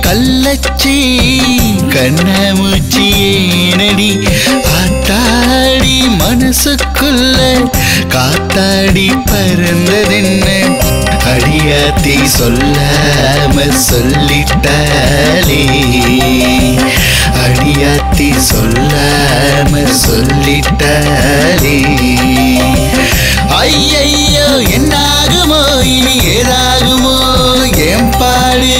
கள்ளச்சி கண்ணமூச்சி ஏனடி ஆத்தாடி மனசுக்குள்ள காத்தாடி பறந்ததென்ன அடியாத்தி சொல்லாம சொல்லிட்டாளே அடியாத்தி சொல்லாம சொல்லிட்டாளே ஐயையோ என்னாகுமோ இனி ஏதாகுமோ என் பாடு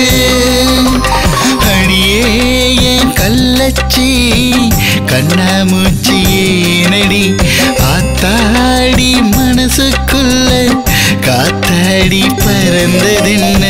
அடியே என் கள்ளச்சி கண்ணாமூச்சி ஏனடி ஆத்தாடி மனசுக்குள்ள காத்தாடி பறந்ததென்ன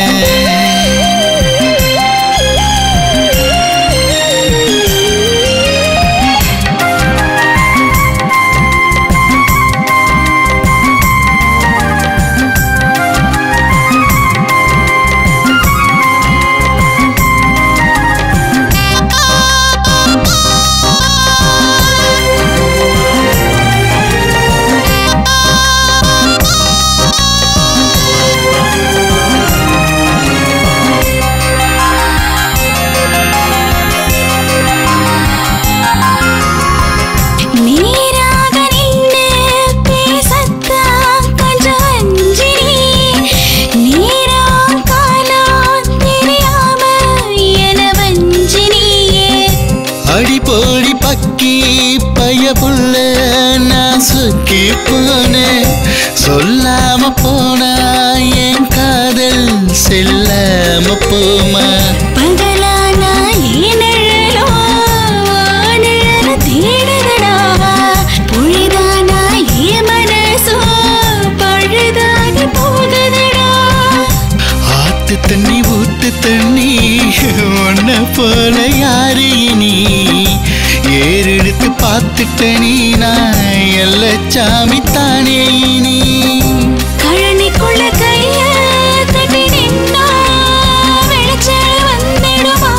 நீராக நின்று பேசத்தான் கொஞ்சம் அஞ்சினி. நீராம் காலம் தெரியாம என வஞ்சினியே. அடி போடி பக்கி பயபுள்ள நான் சுக்கி போனேன் சொல்லாம போனா என் காதல் செல்லாம போமா பகலானா என் நிழலோ, உன் நிழலை தேடுதடா. பொழுதானா என் மனசோ, பழுதாகி போகுதடா. ஆத்து தண்ணி ஊத்து தண்ணி உன்ன போல யாரு இனி ஏறெடுத்து பார்த்துட்ட நீ நான் எல்ல சாமி தானே இனி கழனிக்குள்ள கைய கட்டி நின்னா வெளிச்சம் வந்துடுமா?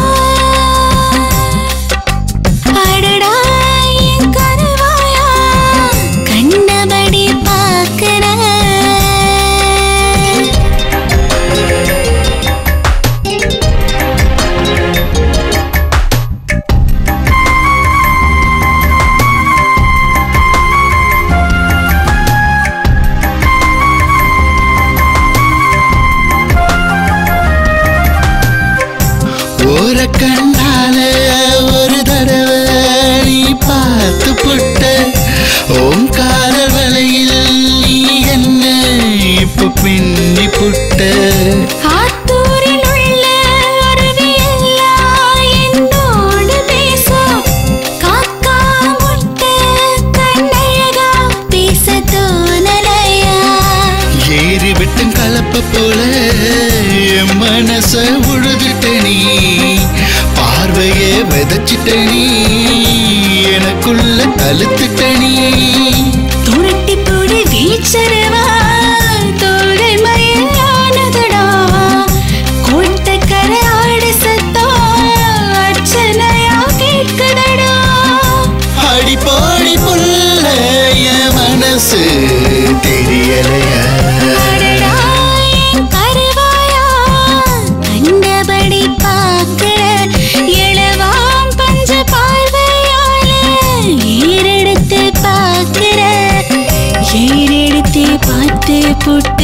அடடா, என் கருவாயா, கண்டபடி பார்க்கிற ஓர கண்ணால ஒரு தடவை நீ பார்த்து புட்ட ஓங்கார வலையில் நீ என்ன இப்ப பின்னி புட்ட ஆத்தூரில் உள்ள அருவியெல்லாம் என்னோடு பேசும். காக்கா முட்டை கண்ணழகா பேச தோணலையா? ஏறி விட்டும் கலப்ப போல என் மனச உழுதுட்ட நீ பார்வைய விதைச்சிட்ட நீ எனக்குள்ள அழுத்துட்ட நீ துரட்டி போடு வீச்சரவா, தோகை மயிலானதடா. கோட்டக்கரை ஆடு சத்தம் அர்ச்சனையா கேட்குதடா. அடி போடி புள்ள என் மனசு தெரியலையா அடடா, என் கருவாயா, கண்டபடி பார்க்கிற இளவாம் பஞ்ச பார்வையால ஏறெடுத்து பார்க்கிற ஏறெடுத்து பார்த்து புட்ட